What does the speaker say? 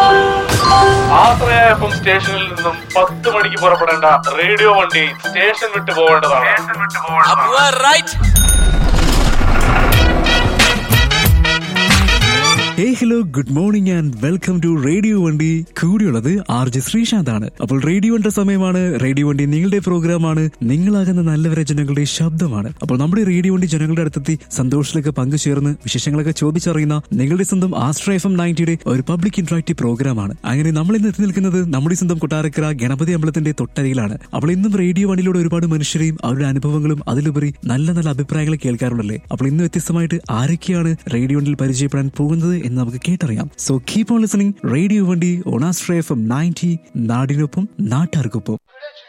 ആശ്രയ F M സ്റ്റേഷനിൽ നിന്നും പത്ത് മണിക്ക് പുറപ്പെടേണ്ട റേഡിയോ വണ്ടി സ്റ്റേഷൻ വിട്ടു പോകേണ്ടതാണ് right hey hello good morning and welcome to radio Vandi കൂടിയുള്ളത് ആർ ജെ ശ്രീശാന്ത് ആണ് അപ്പോൾ റേഡിയോ വണ്ടി സമയമാണ് റേഡിയോ വണ്ടി നിങ്ങളുടെ പ്രോഗ്രാമാണ് നിങ്ങളാകുന്ന നല്ലവരെ ജനങ്ങളുടെ ശബ്ദമാണ് അപ്പോൾ നമ്മുടെ റേഡിയോ വണ്ടി ജനങ്ങളുടെ അടുത്തെത്തി സന്തോഷത്തിലൊക്കെ പങ്കുചേർന്ന് വിശേഷങ്ങളൊക്കെ ചോദിച്ചറിയുന്ന നിങ്ങളുടെ സ്വന്തം ആസ്ട്ര എഫ് എം നയൻറ്റിയുടെ ഒരു പബ്ലിക് ഇന്ററാക്റ്റീവ് പ്രോഗ്രാമാണ് അങ്ങനെ നമ്മൾ ഇന്ന് എത്തി നിൽക്കുന്നത് നമ്മുടെ സ്വന്തം കൊട്ടാരക്കര ഗണപതി അമ്പലത്തിന്റെ തൊട്ടരിയിലാണ് അപ്പോൾ ഇന്നും റേഡിയോ വണ്ടിയിലൂടെ ഒരുപാട് മനുഷ്യരെയും അവരുടെ അനുഭവങ്ങളും അതിലുപരി നല്ല നല്ല അഭിപ്രായങ്ങൾ കേൾക്കാറുണ്ടല്ലേ അപ്പോൾ ഇന്ന് വ്യത്യസ്തമായിട്ട് ആരൊക്കെയാണ് റേഡിയോ വണ്ടിയിൽ പരിചയപ്പെടാൻ പോകുന്നത് എന്ന് നമുക്ക് കേട്ടറിയാം so keep on listening radio Vandi ഓണാസ്ട്രേ എഫ് എം നയൻറ്റി നാടിനൊപ്പം നാട്ടാർക്കൊപ്പം